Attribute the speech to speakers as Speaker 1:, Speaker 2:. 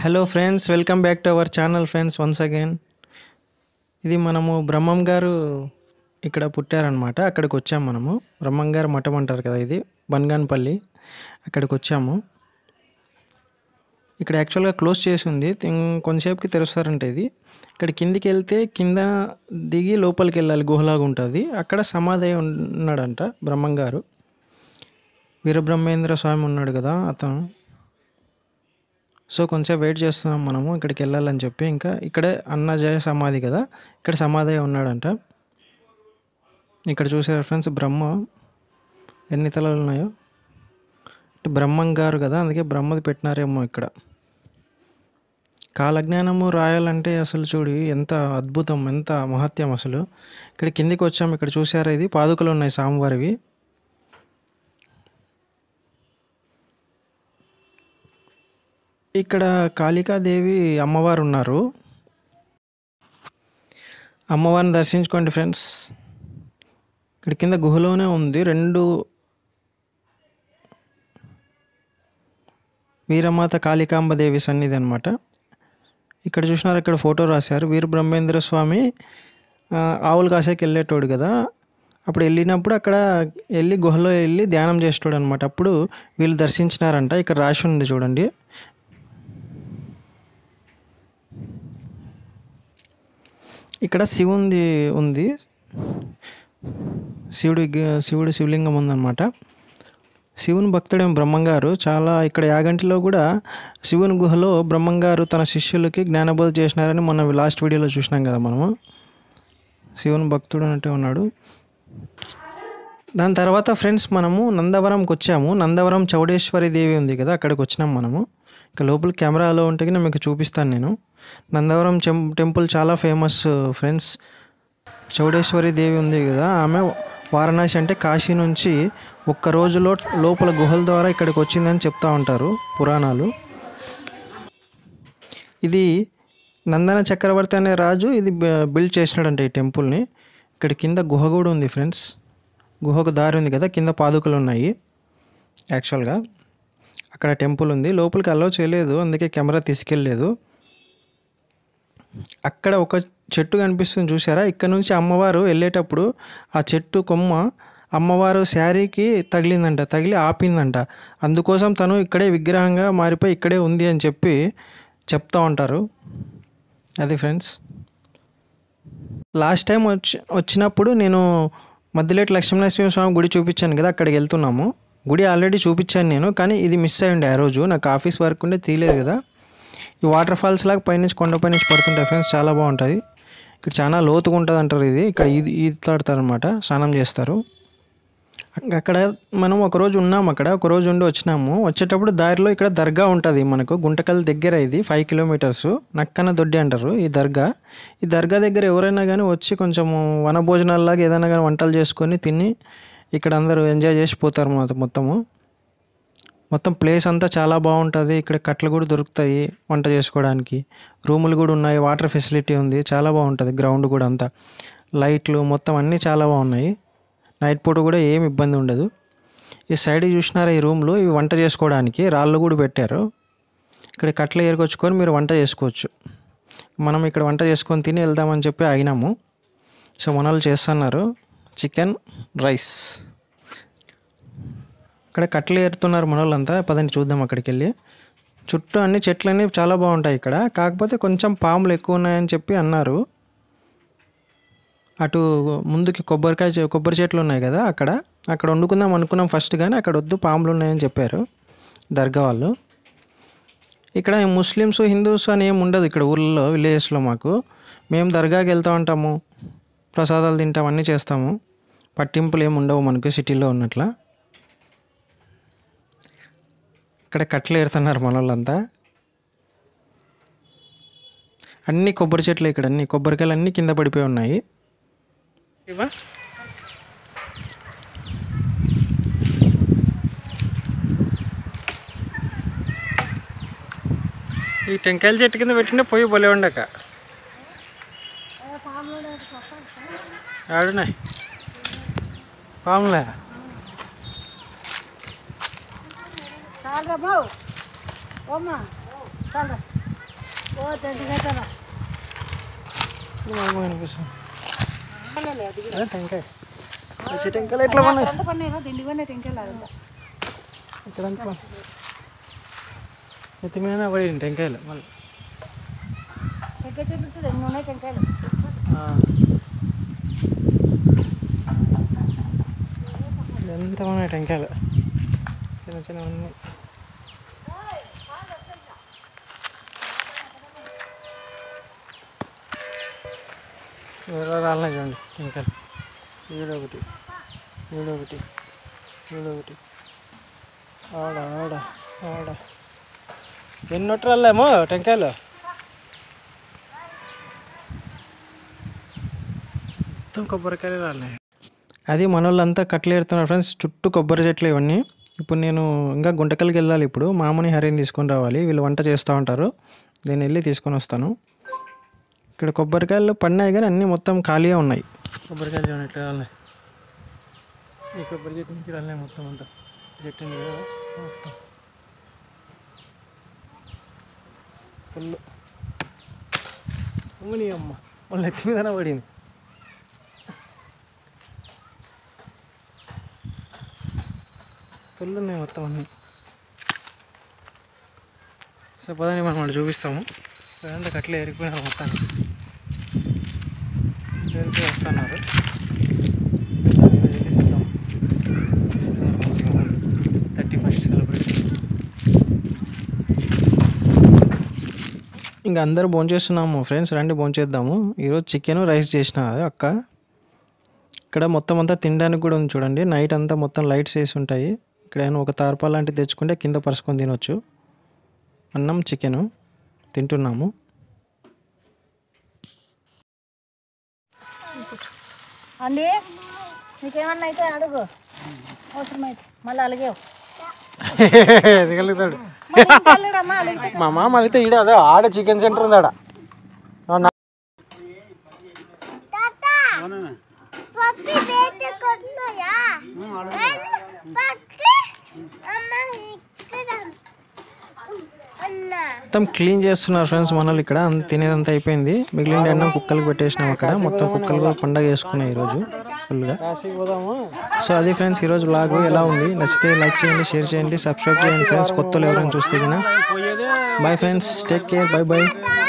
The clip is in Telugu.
Speaker 1: Hello friends welcome back to our channel friends once again ఇది మనము బ్రహ్మం గారు ఇక్కడ పుట్టారనమాట అక్కడికి వచ్చాము మనము బ్రహ్మం గారు మఠం అంటారు కదా ఇది బన్గాన్పల్లి అక్కడికి వచ్చాము ఇక్కడ యాక్చువల్గా క్లోజ్ చేసి ఉంది తిం- కొంతసేపుకి తెరుస్తారంట ఇది ఇక్కడ కిందికి వెళ్తే కింద దిగి లోపలికి వెళ్ళాలి గుహలాగా ఉంటుంది అక్కడ సమాధి అయి ఉన్నాడంట బ్రహ్మం గారు వీరబ్రహ్మేంద్ర స్వామి ఉన్నాడు కదా అతను సో కొంచెం వెయిట్ చేస్తున్నాం మనము ఇక్కడికి వెళ్ళాలని చెప్పి ఇంకా ఇక్కడే అన్నజయ సమాధి కదా ఇక్కడ సమాధి అయి ఉన్నాడంట ఇక్కడ చూసారు ఫ్రెండ్స్ బ్రహ్మ ఎన్ని తలలు ఉన్నాయో అంటే బ్రహ్మం గారు కదా అందుకే బ్రహ్మది పెట్టినారేమో ఇక్కడ కాలజ్ఞానము రాయాలంటే అసలు చూడు ఎంత అద్భుతం ఎంత మహత్యం అసలు ఇక్కడ కిందికి వచ్చాము ఇక్కడ చూసారా ఇది పాదుకలు ఉన్నాయి స్వామివారివి ఇక్కడ కాళికాదేవి అమ్మవారు ఉన్నారు అమ్మవారిని దర్శించుకోండి ఫ్రెండ్స్ ఇక్కడ కింద గుహలోనే ఉంది రెండు వీరమాత కాళికాంబ దేవి సన్నిధి అనమాట ఇక్కడ చూసినారు ఇక్కడ ఫోటో రాశారు వీర బ్రహ్మేంద్ర స్వామి ఆ, ఆవులు కాసేకి వెళ్ళేటోడు కదా అప్పుడు వెళ్ళినప్పుడు అక్కడ వెళ్ళి గుహలో వెళ్ళి ధ్యానం చేసేటోడు అనమాట అప్పుడు వీళ్ళు దర్శించినారంట ఇక్కడ రాసి ఉంది చూడండి ఇక్కడ శివుంది ఉంది శివుడి గి- శివుడి శివలింగం ఉందన్నమాట శివుని భక్తుడేం బ్రహ్మంగారు చాలా ఇక్కడ యాగంటిలో కూడా శివుని గుహలో బ్రహ్మంగారు తన శిష్యులకి జ్ఞానబోధ చేసినారని మొన్న లాస్ట్ వీడియోలో చూసినాం కదా మనము శివుని భక్తుడు అన్నట్టే ఉన్నాడు దాని తర్వాత ఫ్రెండ్స్ మనము నందవరంకి వచ్చాము నందవరం చౌడేశ్వరి దేవి ఉంది కదా అక్కడికి వచ్చినాం మనము ఇక లోపల కెమెరాలో ఉంటే గిన మీకు చూపిస్తాను నేను నందవరం చెం టెంపుల్ చాలా ఫేమస్ ఫ్రెండ్స్ చౌడేశ్వరి దేవి ఉంది కదా ఆమె వారణాసి అంటే కాశీ నుంచి ఒక్క రోజులో లోపల గుహల ద్వారా ఇక్కడికి వచ్చిందని చెప్తా ఉంటారు పురాణాలు ఇది నందన చక్రవర్తి అనే రాజు ఇది బ- బిల్డ్ చేసినాడంట ఈ టెంపుల్ని ఇక్కడ కింద గుహ కూడా ఉంది ఫ్రెండ్స్ గుహకు దారి ఉంది కదా కింద పాదుకలు ఉన్నాయి యాక్చువల్గా అక్కడ టెంపుల్ ఉంది లోపలికి అలౌ చేయలేదు అందుకే కెమెరా తీసుకెళ్ళలేదు అక్కడ ఒక చెట్టు కనిపిస్తుంది చూసారా ఇక్కడ నుంచి అమ్మవారు వెళ్ళేటప్పుడు ఆ చెట్టు కొమ్మ అమ్మవారు శారీకి తగిలిందంట తగిలి ఆపిందంట అందుకోసం తను ఇక్కడే విగ్రహంగా మారిపోయి ఇక్కడే ఉంది అని చెప్పి చెప్తా ఉంటారు అది ఫ్రెండ్స్ లాస్ట్ టైం వచ్చి వచ్చినప్పుడు నేను మధ్యలేటి లక్ష్మీనరసింహ స్వామి గుడి చూపించాను కదా అక్కడికి వెళ్తున్నాము గుడి ఆల్రెడీ చూపించాను నేను కానీ ఇది మిస్ అయ్యండి ఆ రోజు నాకు ఆఫీస్ వర్క్ ఉండే తీయలేదు కదా ఈ వాటర్ ఫాల్స్ లాగా పైనుంచి కొండపై నుంచి పడుతుంటాయి ఫ్రెండ్స్ చాలా బాగుంటుంది ఇక్కడ చాలా లోతుగా ఉంటుంది అంటారు ఇది ఇక్కడ ఈది ఈదుతాడతారు అనమాట స్నానం చేస్తారు అక్క- అక్కడ మనం ఒక రోజు ఉన్నాం అక్కడ ఒక రోజు ఉండి వచ్చినాము వచ్చేటప్పుడు దారిలో ఇక్కడ దర్గా ఉంటుంది మనకు గుంటకల్ దగ్గర ఇది ఫైవ్ కిలోమీటర్స్ నక్కన దొడ్డి అంటారు ఈ దర్గా ఈ దర్గా దగ్గర ఎవరైనా కానీ వచ్చి కొంచెం వన భోజనాల్లాగా ఏదైనా కానీ వంటలు చేసుకొని తిని ఇక్కడ అందరూ ఎంజాయ్ చేసి పోతారు మొత్తం మొత్తము మొత్తం ప్లేస్ అంతా చాలా బాగుంటుంది ఇక్కడ కట్టలు కూడా దొరుకుతాయి వంట చేసుకోవడానికి రూములు కూడా ఉన్నాయి వాటర్ ఫెసిలిటీ ఉంది చాలా బాగుంటుంది గ్రౌండ్ కూడా అంతా లైట్లు మొత్తం అన్నీ చాలా బాగున్నాయి నైట్ పూట కూడా ఏం ఇబ్బంది ఉండదు ఈ సైడ్ చూసినారా ఈ రూమ్లో ఇవి వంట చేసుకోవడానికి రాళ్ళు కూడా పెట్టారు ఇక్కడ కట్టలు ఏరుకొచ్చుకొని మీరు వంట చేసుకోవచ్చు మనం ఇక్కడ వంట చేసుకొని తిని వెళ్దామని చెప్పి ఆగినాము సో మన వాళ్ళు చేస్తున్నారు చికెన్ రైస్ ఇక్కడ కట్టలు ఏరుతున్నారు మన వాళ్ళంతా పదండి చూద్దాం అక్కడికి వెళ్ళి చుట్టూ అన్ని చెట్లన్నీ చాలా బాగుంటాయి ఇక్కడ కాకపోతే కొంచెం పాములు ఎక్కువ ఉన్నాయని చెప్పి అన్నారు అటు ముందుకి కొబ్బరికాయ చె- కొబ్బరి చెట్లు ఉన్నాయి కదా అక్కడ అక్కడ వండుకుందాం అనుకున్నాం ఫస్ట్ కానీ అక్కడ వద్దు పాములు ఉన్నాయని చెప్పారు దర్గా వాళ్ళు ఇక్కడ ముస్లిమ్స్ హిందూస్ అని ఏమి ఉండదు ఇక్కడ ఊళ్ళో విలేజెస్లో మాకు మేము దర్గాకి వెళ్తూ ఉంటాము ప్రసాదాలు తింటాం అన్నీ చేస్తాము పట్టింపులు ఏమి ఉండవు మనకు సిటీలో ఉన్నట్లా ఇక్కడ కట్టలు ఏరుతున్నారు మన వాళ్ళంతా అన్ని కొబ్బరి చెట్లు ఇక్కడ అన్ని కొబ్బరికాయలు అన్నీ కింద పడిపోయి ఉన్నాయి ఇవా ఈ టెంకాయల చెట్టు కింద పెట్టిన పొయ్యి బొలే ఉండక ఆడున్నాయి పాములే
Speaker 2: చాలరా బావు ఓమ్మా చాలరా
Speaker 1: అనిపిస్తుంది అదే టెంకాయ వచ్చే టెంకాయలు ఎట్లా ఉన్నాయి ఇక్కడంతా ఎత్తి మీద పడి టెంకాయలు మళ్ళీ ఆ. ఎంత ఉన్నాయి టెంకాయలు చిన్న చిన్న ఉన్నాయి వేరే రాళ్ళనే చూడండి టెంకాయలు ఈడొకటి ఈడొకటి ఈడొకటి ఆడ ఆడ ఆడ ఎన్నొట్టు రాళ్ళేమో టెంకాయలు మొత్తం కొబ్బరికాయలు రాలే అది మన వాళ్ళంతా కట్టలు ఏరుతున్నారు ఫ్రెండ్స్ చుట్టూ కొబ్బరి చెట్లు ఇవన్నీ ఇప్పుడు నేను ఇంకా గుంటకల్కి వెళ్ళాలి ఇప్పుడు మామని హరిని తీసుకొని రావాలి వీళ్ళు వంట చేస్తూ ఉంటారు నేను వెళ్ళి తీసుకొని వస్తాను ఇక్కడ కొబ్బరికాయలు పడినాయి కానీ అన్నీ మొత్తం ఖాళీగా ఉన్నాయి కొబ్బరికాయలు చూడండి ఎట్లా రాలే ఈ కొబ్బరి చెట్టు నుంచి రాలే మొత్తం అంతా చెట్టు ఉంది కదా మొత్తం ఫుల్ అమ్మని అమ్మ వాళ్ళ ఎత్తి మీదనే పడింది ఫుల్ ఉన్నాయి మొత్తం అన్నీ సో పదని మనం అక్కడ చూపిస్తాము అదంతా కట్లే ఎరిగిపోయినారు మొత్తానికి ఎరిగిపోయి వస్తున్నారు థర్టీ ఫస్ట్ సెలబ్రేషన్ ఇంకా అందరూ భోంచేస్తున్నాము ఫ్రెండ్స్ రండి భోంచేద్దాము ఈరోజు చికెన్ రైస్ చేసిన అక్క ఇక్కడ మొత్తం అంతా తినడానికి కూడా ఉంది చూడండి నైట్ అంతా మొత్తం లైట్స్ వేసి ఉంటాయి ఇక్కడ ఏమైనా ఒక తార్పా లాంటిది తెచ్చుకుంటే కింద పరుచుకొని తినొచ్చు అన్నం చికెను తింటున్నాము
Speaker 2: అండి నీకేమన్నా అయితే అడుగు అవసరమైతే మళ్ళీ అలిగేవు
Speaker 1: ఎదగలుగుతాడు
Speaker 2: మళ్ళీ ఇంకా అల్లుడమ్మా అలిగితే
Speaker 1: మా మామ అయితే ఈడ అదే ఆడ చికెన్ సెంటర్ ఉంది ఆడ అవునా?
Speaker 3: పప్పి బయట కొట్టున్నాయా పక్కి అమ్మ ఇక్కడ అన్నా
Speaker 1: మొత్తం క్లీన్ చేస్తున్నారు ఫ్రెండ్స్ మనల్ని ఇక్కడ అంత తినేదంతా అయిపోయింది మిగిలిన అన్నం కుక్కలకు పెట్టేసినాం అక్కడ మొత్తం కుక్కలు కూడా పండగ చేసుకున్నాయి ఈరోజు ఫుల్గా సో అది ఫ్రెండ్స్ ఈరోజు బ్లాగ్ ఎలా ఉంది నచ్చితే లైక్ చేయండి షేర్ చేయండి సబ్స్క్రైబ్ చేయండి ఫ్రెండ్స్ కొత్తలు ఎవరైనా చూస్తే bye friends take care bye by